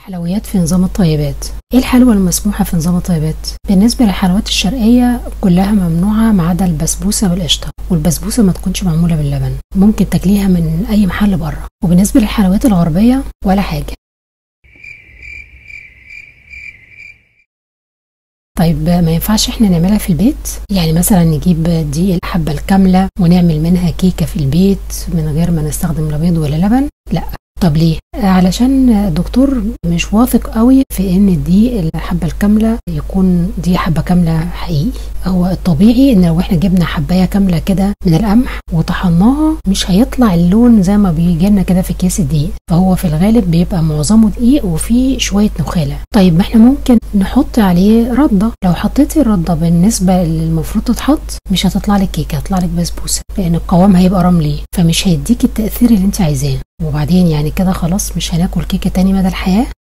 الحلويات في نظام الطيبات ايه الحلوى المسموحة في نظام الطيبات بالنسبة للحلويات الشرقية كلها ممنوعة ما عدا البسبوسة بالقشطة والبسبوسة ما تكونش معمولة باللبن ممكن تاكليها من اي محل بره وبالنسبة للحلويات الغربية ولا حاجة طيب ما ينفعش احنا نعملها في البيت يعني مثلا نجيب دقيق الحبة الكاملة ونعمل منها كيكة في البيت من غير ما نستخدم لا بيض ولا لبن لا طب ليه علشان الدكتور مش واثق قوي في ان دي الحبه الكامله يكون دي حبه كامله حقيقي هو الطبيعي ان لو احنا جبنا حبايه كامله كده من القمح وطحناها مش هيطلع اللون زي ما بيجي لنا كده في كيس الدقيق فهو في الغالب بيبقى معظمه دقيق وفيه شويه نخاله طيب ما احنا ممكن نحط عليه رده لو حطيتي الرده بالنسبه اللي المفروض تتحط مش هتطلع لك كيكه هتطلع لك بسبوسه لان القوام هيبقى رملي فمش هيديك التاثير اللي انت عايزاه وبعدين يعني كده خلاص مش هناكل كيكه تاني مدى الحياه